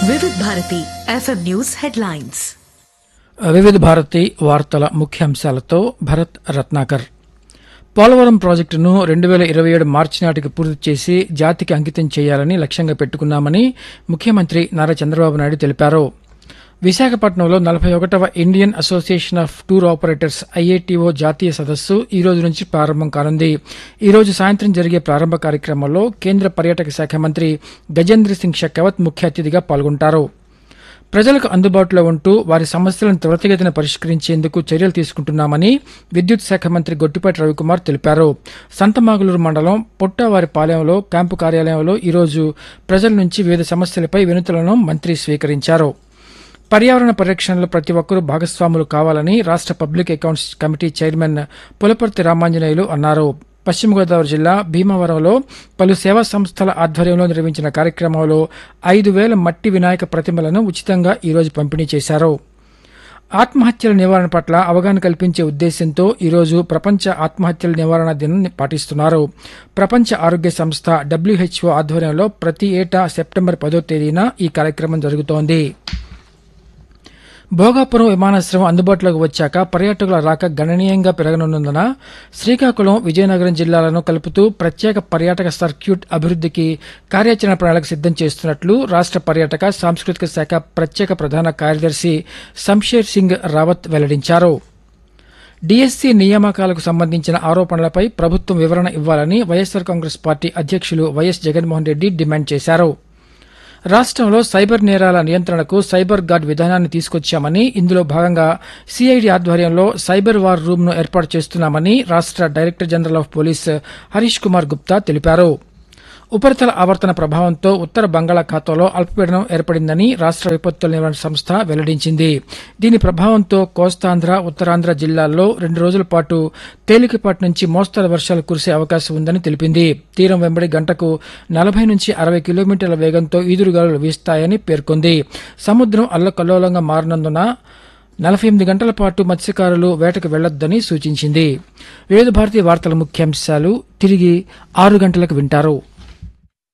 Vividh Bharati FM news headlines Vividh Bharati వార్తల ముఖ్యాంశాలతో భరత్ రత్నాకర్ పోలవరం ప్రాజెక్టును రెండు వేల ఇరవై ఏడు మార్చి నాటికి పూర్తి చేసి జాతికి అంకితం చేయాలని లక్ష్యంగా పెట్టుకున్నామని ముఖ్యమంత్రి నారా చంద్రబాబు నాయుడు తెలిపారు విశాఖపట్నంలో నలభై ఒకటవ Indian association of tour operators IATO జాతీయ సదస్సు ఈ రోజు నుంచి ప్రారంభం కానుంది ఈ రోజు సాయంత్రం జరిగే ప్రారంభ కార్యక్రమంలో కేంద్ర పర్యాటక శాఖ మంత్రి గజేంద్ర సింగ్ షెకావత్ ముఖ్య అతిథిగా పాల్గొంటారు ప్రజలకు అందుబాటులో ఉంటూ వారి సమస్యలను త్వరితగతిన పరిష్కరించేందుకు చర్యలు తీసుకుంటున్నామని విద్యుత్ శాఖ మంత్రి గొట్టిపాటి రవికుమార్ తెలిపారు సంతమాగులూరు మండలం పొట్టావారిపాలెంలో క్యాంపు కార్యాలయంలో ఈరోజు ప్రజల నుంచి వివిధ సమస్యలపై వినతులను మంత్రి స్వీకరించారు పర్యావరణ పరిరక్షణలో ప్రతి ఒక్కరూ భాగస్వాములు కావాలని రాష్ట్ర public accounts committee chairman Pulaparthi Ramanjaneyulu అన్నారు పశ్చిమ గోదావరి జిల్లా భీమవరంలో పలు సేవా సంస్థల ఆధ్వర్యంలో నిర్వహించిన కార్యక్రమంలో ఐదు వేల మట్టి వినాయక ప్రతిమలను ఉచితంగా ఈరోజు పంపిణీ చేశారు ఆత్మహత్యల నివారణ పట్ల అవగాహన కల్పించే ఉద్దేశంతో ఈరోజు ప్రపంచ ఆత్మహత్యల నివారణ దినం పాటిస్తున్నారు ప్రపంచ ఆరోగ్య సంస్థ డబ్ల్యూహెచ్ఓ ఆధ్వర్యంలో ప్రతి ఏటా సెప్టెంబర్ పదో తేదీన ఈ కార్యక్రమం జరుగుతోంది భోగాపురం విమానాశ్రయం అందుబాటులోకి వచ్చాక పర్యాటకుల రాక గణనీయంగా పెరగనున్నందున శ్రీకాకుళం విజయనగరం జిల్లాలను కలుపుతూ ప్రత్యేక పర్యాటక సర్క్యూట్ అభివృద్ధికి కార్యాచరణ ప్రణాళిక సిద్దం చేస్తున్నట్లు రాష్ట్ర పర్యాటక సాంస్కృతిక శాఖ ప్రత్యేక ప్రధాన కార్యదర్శి శంషేర్ సింగ్ రావత్ వెల్లడించారు డిఎస్సి నియామకాలకు సంబంధించిన ఆరోపణలపై ప్రభుత్వం వివరణ ఇవ్వాలని వైఎస్సార్ కాంగ్రెస్ పార్టీ అధ్యక్షులు వైఎస్ జగన్మోహన్ రెడ్డి డిమాండ్ చేశారు రాష్ట్రంలో సైబర్ నేరాల నియంత్రణకు సైబర్ గార్డ్ విధానాన్ని తీసుకొచ్చామని ఇందులో భాగంగా సిఐడి ఆధ్వర్యంలో సైబర్ వార్ రూమ్ ను ఏర్పాటు చేస్తున్నామని రాష్ట్ర director general of police Harish Kumar Gupta తెలిపారు ఉపరితల ఆవర్తన ప్రభావంతో ఉత్తర బంగాళాఖాతంలో అల్పపీడనం ఏర్పడిందని రాష్ట్ర విపత్తుల నిర్వహణ సంస్థ వెల్లడించింది దీని ప్రభావంతో కోస్తాంధ్ర ఉత్తరాంధ్ర జిల్లాల్లో రెండు రోజుల పాటు తేలికపాటి నుంచి మోస్తరు వర్షాలు కురిసే అవకాశం ఉందని తెలిపింది తీరం వెంబడి గంటకు నలభై నుంచి అరవై కిలోమీటర్ల వేగంతో ఈదురుగాలులు వీస్తాయని పేర్కొంది సముద్రం అల్లకల్లోలంగా మారనందున నలభై ఎనిమిది గంటల పాటు మత్స్యకారులు వేటకు వెళ్లొద్దని సూచించింది వివిధ భారతీయ వార్తల ముఖ్యాంశాలు తిరిగి ఆరు గంటలకు వింటారు